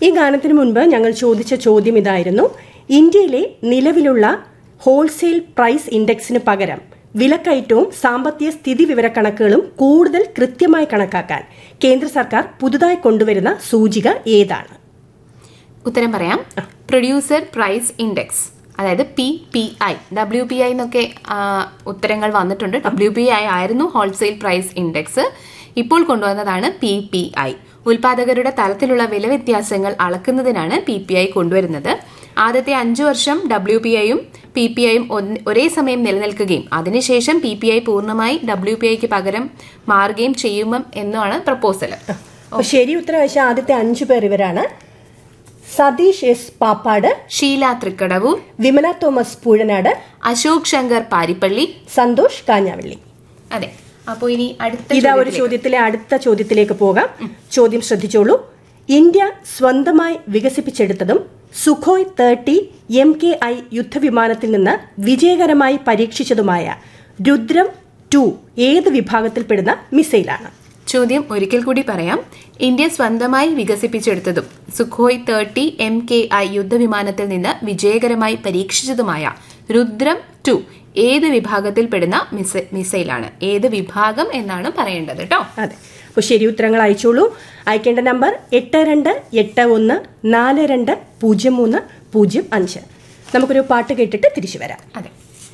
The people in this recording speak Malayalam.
ഈ ഗാനത്തിന് മുൻപ് ഞങ്ങൾ ചോദിച്ച ചോദ്യം ഇതായിരുന്നു ഇന്ത്യയിലെ നിലവിലുള്ള ഹോൾസെയിൽ പ്രൈസ് ഇൻഡെക്സിന് പകരം വിലക്കയറ്റവും സാമ്പത്തിക സ്ഥിതി വിവരക്കണക്കുകളും കൂടുതൽ കൃത്യമായി കണക്കാക്കാൻ കേന്ദ്ര സർക്കാർ പുതുതായി കൊണ്ടുവരുന്ന സൂചിക ഏതാണ് ഉത്തരം പറയാം പ്രൊഡ്യൂസർ പ്രൈസ് ഇൻഡെക്സ് അതായത് P P I W P I എന്നൊക്കെ ആ, ഉത്തരങ്ങൾ വന്നിട്ടുണ്ട് ഡബ്ല്യു പി ഐ ആയിരുന്നു ഹോൾസെയിൽ പ്രൈസ് ഇൻഡെക്സ് ഇപ്പോൾ കൊണ്ടുവന്നതാണ് പി പി ഐ ഉൽപാദകരുടെ തലത്തിലുള്ള വില വ്യത്യാസങ്ങൾ അളക്കുന്നതിനാണ് പി പി ഐ കൊണ്ടുവരുന്നത് ആദ്യത്തെ അഞ്ചു വർഷം ഡബ്ല്യു പി ഐയും പി പി ഐയും ഒരേ സമയം നിലനിൽക്കുകയും അതിനുശേഷം പി പി ഐ പൂർണ്ണമായി ഡബ്ല്യു പി ഐക്ക് പകരം മാറുകയും ചെയ്യുമം എന്നാണ് പ്രപ്പോസൽ അപ്പൊ ശരി ഉത്തരം വെച്ചാൽ ആദ്യത്തെ അഞ്ചു പേർ ഇവരാണ് സതീഷ് എസ് പാപ്പാട് ഷീല തൃക്കടവൂർ വിമല തോമസ് പൂഴനാട് അശോക് ശങ്കർ പാരിപ്പള്ളി സന്തോഷ് കാഞ്ഞാവള്ളി അതെ അപ്പോ ഇനി അടുത്ത ഇതാ ഒരു ചോദ്യത്തിലേക്ക്. ചോദ്യത്തിലെ അടുത്ത ചോദ്യത്തിലേക്ക് പോകാം ചോദ്യം ശ്രദ്ധിച്ചോളൂ ഇന്ത്യ സ്വന്തമായി വികസിപ്പിച്ചെടുത്തതും Sukhoi thirty M K I യുദ്ധവിമാനത്തിൽ നിന്ന് വിജയകരമായി പരീക്ഷിച്ചതുമായ രുദ്രം ടു ഏത് വിഭാഗത്തിൽപ്പെടുന്ന മിസൈലാണ് ചോദ്യം ഒരിക്കൽ കൂടി പറയാം ഇന്ത്യ സ്വന്തമായി വികസിപ്പിച്ചെടുത്തതും Sukhoi thirty M K I യുദ്ധവിമാനത്തിൽ നിന്ന് വിജയകരമായി പരീക്ഷിച്ചതുമായ രുദ്രം ടു ഏത് വിഭാഗത്തിൽപ്പെടുന്ന മിസ- മിസൈലാണ് ഏത് വിഭാഗം എന്നാണ് പറയേണ്ടത് കേട്ടോ അതെ അപ്പോൾ ശരി ഉത്തരങ്ങൾ അയച്ചോളൂ അയക്കേണ്ട നമ്പർ എട്ട് രണ്ട് എട്ട് ഒന്ന് നാല് രണ്ട് പൂജ്യം മൂന്ന് പൂജ്യം അഞ്ച് നമുക്കൊരു പാട്ട് കേട്ടിട്ട് തിരിച്ചു വരാം അതെ